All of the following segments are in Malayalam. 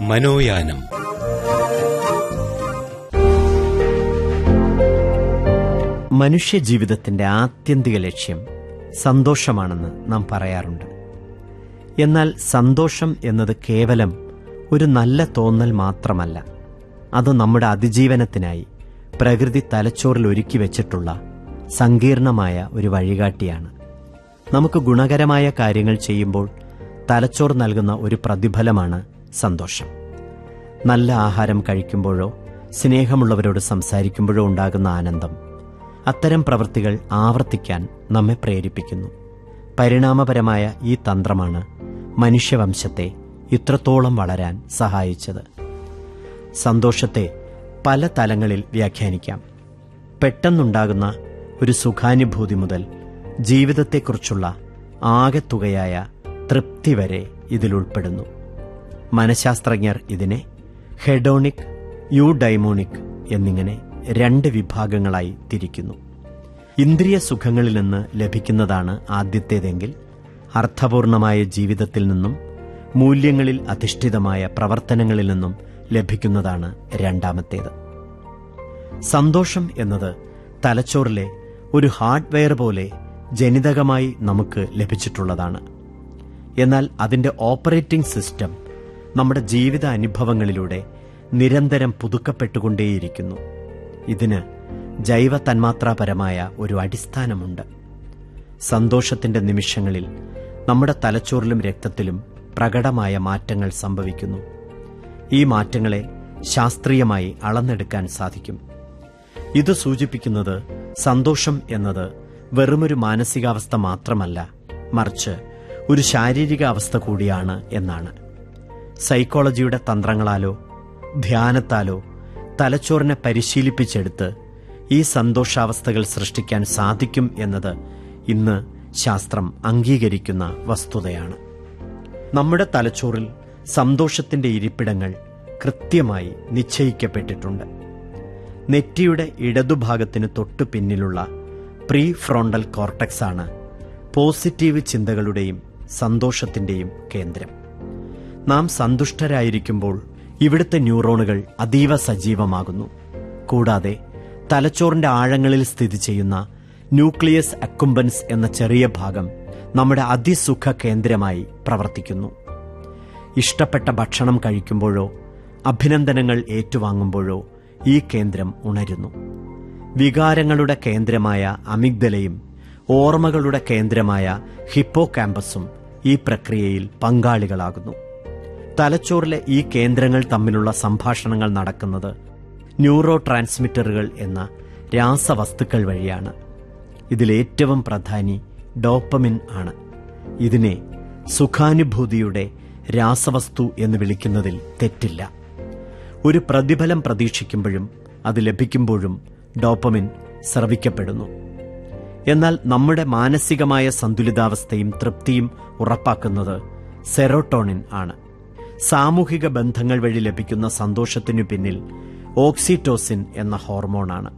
മനോയാനം മനുഷ്യജീവിതത്തിന്റെ ആത്യന്തിക ലക്ഷ്യം സന്തോഷമാണെന്ന് നാം പറയാറുണ്ട് എന്നാൽ സന്തോഷം എന്നത് കേവലം ഒരു നല്ല തോന്നൽ മാത്രമല്ല അത് നമ്മുടെ അതിജീവനത്തിനായി പ്രകൃതി തലച്ചോറിൽ ഒരുക്കി വെച്ചിട്ടുള്ള സങ്കീർണമായ ഒരു വഴികാട്ടിയാണ് നമുക്ക് ഗുണകരമായ കാര്യങ്ങൾ ചെയ്യുമ്പോൾ തലച്ചോർ നൽകുന്ന ഒരു പ്രതിഫലമാണ് സന്തോഷം നല്ല ആഹാരം കഴിക്കുമ്പോഴോ സ്നേഹമുള്ളവരോട് സംസാരിക്കുമ്പോഴോ ഉണ്ടാകുന്ന ആനന്ദം അത്തരം പ്രവൃത്തികൾ ആവർത്തിക്കാൻ നമ്മെ പ്രേരിപ്പിക്കുന്നു പരിണാമപരമായ ഈ തന്ത്രമാണ് മനുഷ്യവംശത്തെ ഇത്രത്തോളം വളരാൻ സഹായിച്ചത് സന്തോഷത്തെ പല തലങ്ങളിൽ വ്യാഖ്യാനിക്കാം പെട്ടെന്നുണ്ടാകുന്ന ഒരു സുഖാനുഭൂതി മുതൽ ജീവിതത്തെക്കുറിച്ചുള്ള ആകെത്തുകയായ തൃപ്തി വരെ ഇതിൽ ഉൾപ്പെടുന്നു മനഃശാസ്ത്രജ്ഞർ ഇതിനെ ഹെഡോണിക് യൂഡൈമോണിക് എന്നിങ്ങനെ രണ്ട് വിഭാഗങ്ങളായി തിരിക്കുന്നു ഇന്ദ്രിയ സുഖങ്ങളിൽ നിന്ന് ലഭിക്കുന്നതാണ് ആദ്യത്തേതെങ്കിൽ അർത്ഥപൂർണമായ ജീവിതത്തിൽ നിന്നും മൂല്യങ്ങളിൽ അധിഷ്ഠിതമായ പ്രവർത്തനങ്ങളിൽ നിന്നും ലഭിക്കുന്നതാണ് രണ്ടാമത്തേത് സന്തോഷം എന്നത് തലച്ചോറിലെ ഒരു ഹാർഡ്വെയർ പോലെ ജനിതകമായി നമുക്ക് ലഭിച്ചിട്ടുള്ളതാണ് എന്നാൽ അതിന്റെ ഓപ്പറേറ്റിംഗ് സിസ്റ്റം നമ്മുടെ ജീവിത അനുഭവങ്ങളിലൂടെ നിരന്തരം പുതുക്കപ്പെട്ടുകൊണ്ടേയിരിക്കുന്നു ഇതിന് ജൈവ തന്മാത്രാപരമായ ഒരു അടിസ്ഥാനമുണ്ട് സന്തോഷത്തിന്റെ നിമിഷങ്ങളിൽ നമ്മുടെ തലച്ചോറിലും രക്തത്തിലും പ്രകടമായ മാറ്റങ്ങൾ സംഭവിക്കുന്നു ഈ മാറ്റങ്ങളെ ശാസ്ത്രീയമായി അളന്നെടുക്കാൻ സാധിക്കും ഇത് സൂചിപ്പിക്കുന്നത് സന്തോഷം എന്നത് വെറുമൊരു മാനസികാവസ്ഥ മാത്രമല്ല മറിച്ച് ഒരു ശാരീരിക അവസ്ഥ കൂടിയാണ് എന്നാണ് സൈക്കോളജിയുടെ തന്ത്രങ്ങളാലോ ധ്യാനത്താലോ തലച്ചോറിനെ പരിശീലിപ്പിച്ചെടുത്ത് ഈ സന്തോഷാവസ്ഥകൾ സൃഷ്ടിക്കാൻ സാധിക്കും എന്നത് ഇന്ന് ശാസ്ത്രം അംഗീകരിക്കുന്ന വസ്തുതയാണ് നമ്മുടെ തലച്ചോറിൽ സന്തോഷത്തിന്റെ ഇരിപ്പിടങ്ങൾ കൃത്യമായി നിശ്ചയിക്കപ്പെട്ടിട്ടുണ്ട് നെറ്റിയുടെ ഇടതുഭാഗത്തിന് തൊട്ടു പിന്നിലുള്ള പ്രീ ഫ്രോണ്ടൽ കോർട്ടക്സ് ആണ് പോസിറ്റീവ് ചിന്തകളുടെയും സന്തോഷത്തിന്റെയും കേന്ദ്രം നാം സന്തുഷ്ടരായിരിക്കുമ്പോൾ ഇവിടുത്തെ ന്യൂറോണുകൾ അതീവ സജീവമാകുന്നു കൂടാതെ തലച്ചോറിന്റെ ആഴങ്ങളിൽ സ്ഥിതി ചെയ്യുന്ന ന്യൂക്ലിയസ് അക്കുംബൻസ് എന്ന ചെറിയ ഭാഗം നമ്മുടെ അതിസുഖ കേന്ദ്രമായി പ്രവർത്തിക്കുന്നു ഇഷ്ടപ്പെട്ട ഭക്ഷണം കഴിക്കുമ്പോഴോ അഭിനന്ദനങ്ങൾ ഏറ്റുവാങ്ങുമ്പോഴോ ഈ കേന്ദ്രം ഉണരുന്നു വികാരങ്ങളുടെ കേന്ദ്രമായ അമിഗ്ദലയും ഓർമ്മകളുടെ കേന്ദ്രമായ ഹിപ്പോ ക്യാമ്പസും ഈ പ്രക്രിയയിൽ പങ്കാളികളാകുന്നു തലച്ചോറിലെ ഈ കേന്ദ്രങ്ങൾ തമ്മിലുള്ള സംഭാഷണങ്ങൾ നടക്കുന്നത് ന്യൂറോ ട്രാൻസ്മിറ്ററുകൾ എന്ന രാസവസ്തുക്കൾ വഴിയാണ് ഇതിലേറ്റവും പ്രധാനി ഡോപ്പമിൻ ആണ് ഇതിനെ സുഖാനുഭൂതിയുടെ രാസവസ്തു എന്ന് വിളിക്കുന്നതിൽ തെറ്റില്ല ഒരു പ്രതിഫലം പ്രതീക്ഷിക്കുമ്പോഴും അത് ലഭിക്കുമ്പോഴും ഡോപ്പമിൻ സ്രവിക്കപ്പെടുന്നു എന്നാൽ നമ്മുടെ മാനസികമായ സന്തുലിതാവസ്ഥയും തൃപ്തിയും ഉറപ്പാക്കുന്നത് സെറോട്ടോണിൻ ആണ് സാമൂഹിക ബന്ധങ്ങൾ വഴി ലഭിക്കുന്ന സന്തോഷത്തിനു പിന്നിൽ ഓക്സിറ്റോസിൻ എന്ന ഹോർമോണാണ്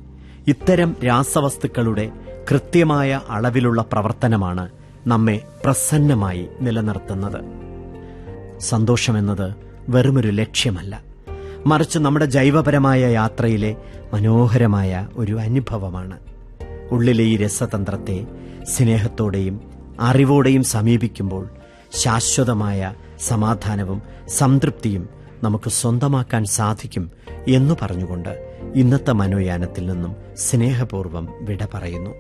ഇത്തരം രാസവസ്തുക്കളുടെ കൃത്യമായ അളവിലുള്ള പ്രവർത്തനമാണ് നമ്മെ പ്രസന്നമായി നിലനിർത്തുന്നത് സന്തോഷമെന്നത് വെറുമൊരു ലക്ഷ്യമല്ല മറിച്ച് നമ്മുടെ ജൈവപരമായ യാത്രയിലെ മനോഹരമായ ഒരു അനുഭവമാണ് ഉള്ളിലെ ഈ രസതന്ത്രത്തെ സ്നേഹത്തോടെയും അറിവോടെയും സമീപിക്കുമ്പോൾ ശാശ്വതമായ സമാധാനവും സംതൃപ്തിയും നമുക്ക് സ്വന്തമാക്കാൻ സാധിക്കും എന്നു പറഞ്ഞുകൊണ്ട് ഇന്നത്തെ മനോയാനത്തിൽ നിന്നും സ്നേഹപൂർവ്വം വിട പറയുന്നു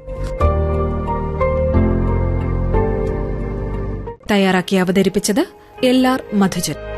തയ്യാറാക്കി അവതരിപ്പിച്ചത് എൽ ആർ മധുജൻ